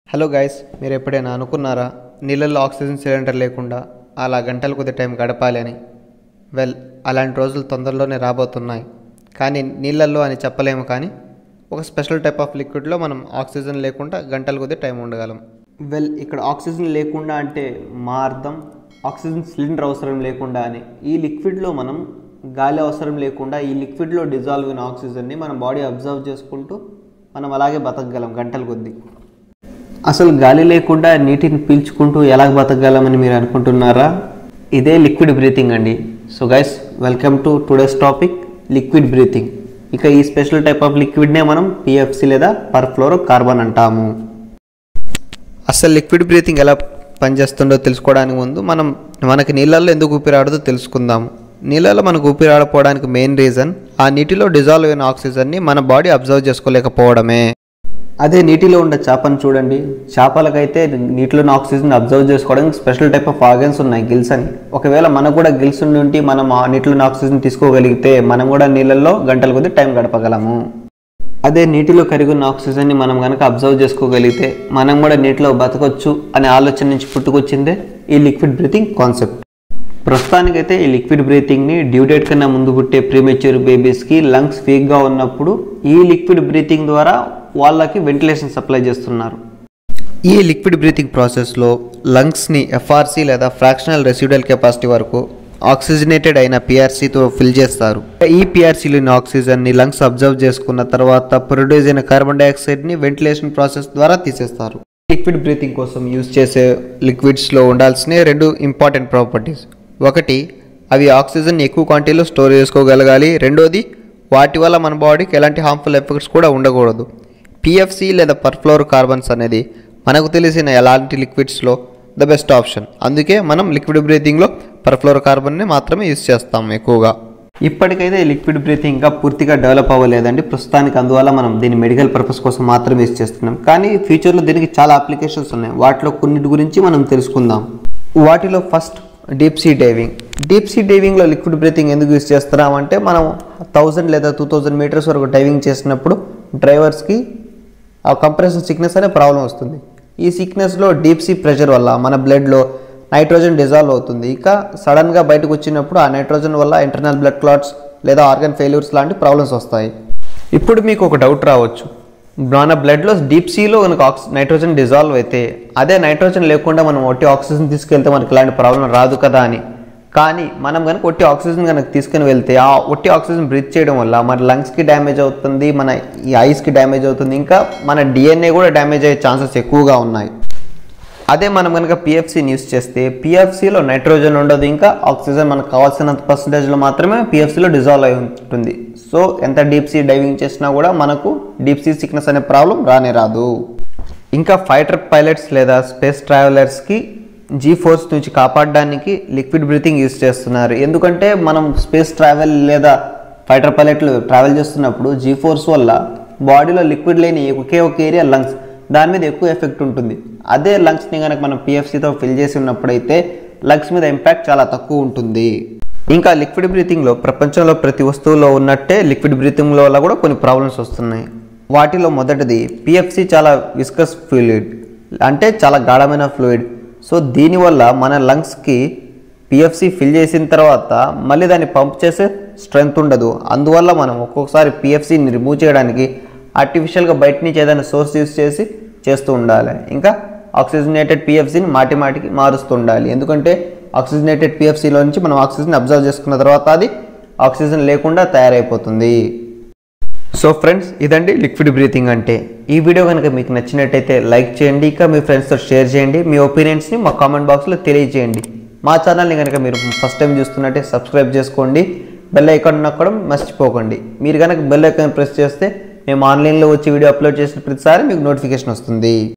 hello guys మీరు ఎప్పుడైనా అనుకున్నారా నీళ్ళల్లో ఆక్సిజన్ సిలిండర్ లేకుండా అలా గంటల కొద్ది టైం గడపాలి అని వెల్ అలాంటి రోజులు తొందరలోనే రాబోతున్నాయి కానీ నీళ్ళల్లో అని చెప్పలేము కానీ ఒక స్పెషల్ టైప్ ఆఫ్ లిక్విడ్లో మనం ఆక్సిజన్ లేకుండా గంటల కొద్ది టైం ఉండగలం వెల్ ఇక్కడ ఆక్సిజన్ లేకుండా అంటే మా అర్థం ఆక్సిజన్ సిలిండర్ అవసరం లేకుండా అని ఈ లిక్విడ్లో మనం గాలి అవసరం లేకుండా ఈ లిక్విడ్లో డిజాల్వ్ అయిన ఆక్సిజన్ని మన బాడీ అబ్జర్వ్ చేసుకుంటూ మనం అలాగే బతకగలం గంటల కొద్దీ అసలు గాలి లేకుండా నీటిని పీల్చుకుంటూ ఎలా బతకగలమని మీరు అనుకుంటున్నారా ఇదే లిక్విడ్ బ్రీతింగ్ అండి so guys welcome to today's topic liquid breathing ఇక ఈ స్పెషల్ టైప్ ఆఫ్ లిక్విడ్నే మనం పిఎఫ్సి లేదా పర్ఫ్లోరో కార్బన్ అంటాము అసలు లిక్విడ్ బ్రీతింగ్ ఎలా పనిచేస్తుందో తెలుసుకోవడానికి ముందు మనం మనకి నీళ్ళల్లో ఎందుకు ఊపిరాడదో తెలుసుకుందాము నీళ్ళలో మనకు ఊపిరాడపోవడానికి మెయిన్ రీజన్ ఆ నీటిలో డిజాల్వ్ అయిన ఆక్సిజన్ని మన బాడీ అబ్జర్వ్ చేసుకోలేకపోవడమే అదే నీటిలో ఉండే చేపను చూడండి చేపలకైతే నీటిలోని ఆక్సిజన్ అబ్జర్వ్ చేసుకోవడానికి స్పెషల్ టైప్ ఆఫ్ ఆర్గన్స్ ఉన్నాయి గిల్స్ అని ఒకవేళ మనకు కూడా గిల్స్ ఉండి ఉంటే మనం ఆ నీటిలోని ఆక్సిజన్ తీసుకోగలిగితే మనం కూడా నీళ్ళల్లో గంటల కొద్ది టైం గడపగలము అదే నీటిలో కరిగున్న ఆక్సిజన్ని మనం కనుక అబ్జర్వ్ చేసుకోగలిగితే మనం కూడా నీటిలో బతకొచ్చు అనే ఆలోచన నుంచి పుట్టుకొచ్చిందే ఈ లిక్విడ్ బ్రీతింగ్ కాన్సెప్ట్ ప్రస్తుతానికైతే ఈ లిక్విడ్ బ్రీతింగ్ని డ్యూ డేట్ కన్నా ముందు పుట్టే ప్రీమెచ్యూర్ బేబీస్కి లంగ్స్ వీక్గా ఉన్నప్పుడు ఈ లిక్విడ్ బ్రీతింగ్ ద్వారా వాళ్ళకి వెంటిలేషన్ సప్లై చేస్తున్నారు ఈ లిక్విడ్ బ్రీతింగ్ ప్రాసెస్లో లంగ్స్ని ఎఫ్ఆర్సీ లేదా ఫ్రాక్షనల్ రెసిడ్యువల్ కెపాసిటీ వరకు ఆక్సిజనేటెడ్ అయిన పిఆర్సీతో ఫిల్ చేస్తారు ఈ పిఆర్సీలోని ఆక్సిజన్ని లంగ్స్ అబ్జర్వ్ చేసుకున్న తర్వాత ప్రొడ్యూస్ అయిన కార్బన్ డైఆక్సైడ్ని వెంటిలేషన్ ప్రాసెస్ ద్వారా తీసేస్తారు లిక్విడ్ బ్రీతింగ్ కోసం యూజ్ చేసే లిక్విడ్స్లో ఉండాల్సిన రెండు ఇంపార్టెంట్ ప్రాపర్టీస్ ఒకటి అవి ఆక్సిజన్ ఎక్కువ క్వాంటిటీలో స్టోర్ చేసుకోగలగాలి రెండోది వాటి వల్ల మన బాడీకి ఎలాంటి హార్మ్ఫుల్ ఎఫెక్ట్స్ కూడా ఉండకూడదు పిఎఫ్సి లేదా పర్ఫ్లోర్ కార్బన్స్ అనేది మనకు తెలిసిన ఎలాంటి లిక్విడ్స్లో ద బెస్ట్ ఆప్షన్ అందుకే మనం లిక్విడ్ బ్రీతింగ్లో పర్ఫ్లోర్ కార్బన్ని మాత్రమే యూజ్ చేస్తాం ఎక్కువగా ఇప్పటికైతే ఈ లిక్విడ్ బ్రీతింగ్ ఇంకా పూర్తిగా డెవలప్ అవ్వలేదండి ప్రస్తుతానికి అందువల్ల మనం దీన్ని మెడికల్ పర్పస్ కోసం మాత్రమే యూజ్ చేస్తున్నాం కానీ ఫ్యూచర్లో దీనికి చాలా అప్లికేషన్స్ ఉన్నాయి వాటిలో కొన్నిటి గురించి మనం తెలుసుకుందాం వాటిలో first deep sea diving deep sea డైవింగ్లో లిక్విడ్ బ్రీతింగ్ ఎందుకు యూజ్ చేస్తున్నాం అంటే మనం థౌజండ్ లేదా టూ థౌజండ్ మీటర్స్ వరకు డైవింగ్ చేసినప్పుడు డ్రైవర్స్కి ఆ కంప్రెషన్ సిక్నెస్ అనే ప్రాబ్లం వస్తుంది ఈ సిక్నెస్లో డీప్ సీ ప్రెషర్ వల్ల మన బ్లడ్లో నైట్రోజన్ డిజాల్వ్ అవుతుంది ఇక సడన్గా బయటకు వచ్చినప్పుడు ఆ నైట్రోజన్ వల్ల ఇంటర్నల్ బ్లడ్ క్లాట్స్ లేదా ఆర్గన్ ఫెయిల్యూర్స్ లాంటి ప్రాబ్లమ్స్ వస్తాయి ఇప్పుడు మీకు ఒక డౌట్ రావచ్చు మన బ్లడ్లో డీప్ సీలో కనుక ఆక్సి నైట్రోజన్ డిజాల్వ్ అయితే అదే నైట్రోజన్ లేకుండా మనం ఒట్టి ఆక్సిజన్ తీసుకెళ్తే మనకి ఇలాంటి ప్రాబ్లం రాదు కదా అని కానీ మనం కనుక ఒట్టి ఆక్సిజన్ కనుక తీసుకుని వెళ్తే ఆ ఒట్టి ఆక్సిజన్ బ్రీత్ చేయడం వల్ల మన లంగ్స్కి డ్యామేజ్ అవుతుంది మన ఈ ఐస్కి డ్యామేజ్ అవుతుంది ఇంకా మన డిఎన్ఏ కూడా డ్యామేజ్ అయ్యే ఛాన్సెస్ ఎక్కువగా ఉన్నాయి అదే మనం కనుక పిఎఫ్సీని యూస్ చేస్తే పిఎఫ్సీలో నైట్రోజన్ ఉండదు ఇంకా ఆక్సిజన్ మనకు కావాల్సినంత పర్సంటేజ్లో మాత్రమే పిఎఫ్సీలో డిజాల్వ్ అయి ఉంటుంది సో ఎంత డీప్ సీ డైవింగ్ చేసినా కూడా మనకు డీప్ సీ సిక్నెస్ అనే ప్రాబ్లం రానే రాదు ఇంకా ఫైటర్ పైలట్స్ లేదా స్పేస్ ట్రావెలర్స్కి జీ ఫోర్స్ నుంచి కాపాడడానికి లిక్విడ్ బ్రీతింగ్ యూస్ చేస్తున్నారు ఎందుకంటే మనం స్పేస్ ట్రావెల్ లేదా ఫైటర్ పైలట్లు ట్రావెల్ చేస్తున్నప్పుడు జీ ఫోర్స్ వల్ల బాడీలో లిక్విడ్ లేని ఒకే ఒక ఏరియా లంగ్స్ దాని మీద ఎక్కువ ఎఫెక్ట్ ఉంటుంది అదే లంగ్స్ని కనుక మనం పిఎఫ్సీతో ఫిల్ చేసి ఉన్నప్పుడైతే లంగ్స్ మీద ఇంపాక్ట్ చాలా తక్కువ ఉంటుంది ఇంకా లిక్విడ్ బ్రీతింగ్లో ప్రపంచంలో ప్రతి వస్తువులో ఉన్నట్టే లిక్విడ్ బ్రీతింగ్లో వల్ల కూడా కొన్ని ప్రాబ్లమ్స్ వస్తున్నాయి వాటిలో మొదటిది పిఎఫ్సి చాలా విస్కస్ ఫ్లూయిడ్ అంటే చాలా గాఢమైన ఫ్లూయిడ్ సో దీనివల్ల మన లంగ్స్కి పిఎఫ్సి ఫిల్ చేసిన తర్వాత మళ్ళీ దాన్ని పంప్ చేసే స్ట్రెంగ్త్ ఉండదు అందువల్ల మనం ఒక్కొక్కసారి పిఎఫ్సిని రిమూవ్ చేయడానికి ఆర్టిఫిషియల్గా బయట నుంచి ఏదైనా సోర్స్ యూస్ చేసి చేస్తూ ఉండాలి ఇంకా ఆక్సిజనేటెడ్ పిఎఫ్సిని మాటి మాటికి మారుస్తూ ఉండాలి ఎందుకంటే ఆక్సిజనేటెడ్ పిఎఫ్సిలో నుంచి మనం ఆక్సిజన్ అబ్జర్వ్ చేసుకున్న తర్వాత అది ఆక్సిజన్ లేకుండా తయారైపోతుంది సో ఫ్రెండ్స్ ఇదండి లిక్విడ్ బ్రీతింగ్ అంటే ఈ వీడియో కనుక మీకు నచ్చినట్టయితే లైక్ చేయండి ఇంకా మీ ఫ్రెండ్స్తో షేర్ చేయండి మీ ఒపీనియన్స్ని మా కామెంట్ బాక్స్లో తెలియజేయండి మా ఛానల్ని కనుక మీరు ఫస్ట్ టైం చూస్తున్నట్టే సబ్స్క్రైబ్ చేసుకోండి బెల్ ఐకాన్ నొక్కడం మర్చిపోకండి మీరు కనుక బెల్ ఐకాన్ ప్రెస్ చేస్తే మేము ఆన్లైన్లో వచ్చి వీడియో అప్లోడ్ చేసిన ప్రతిసారి మీకు నోటిఫికేషన్ వస్తుంది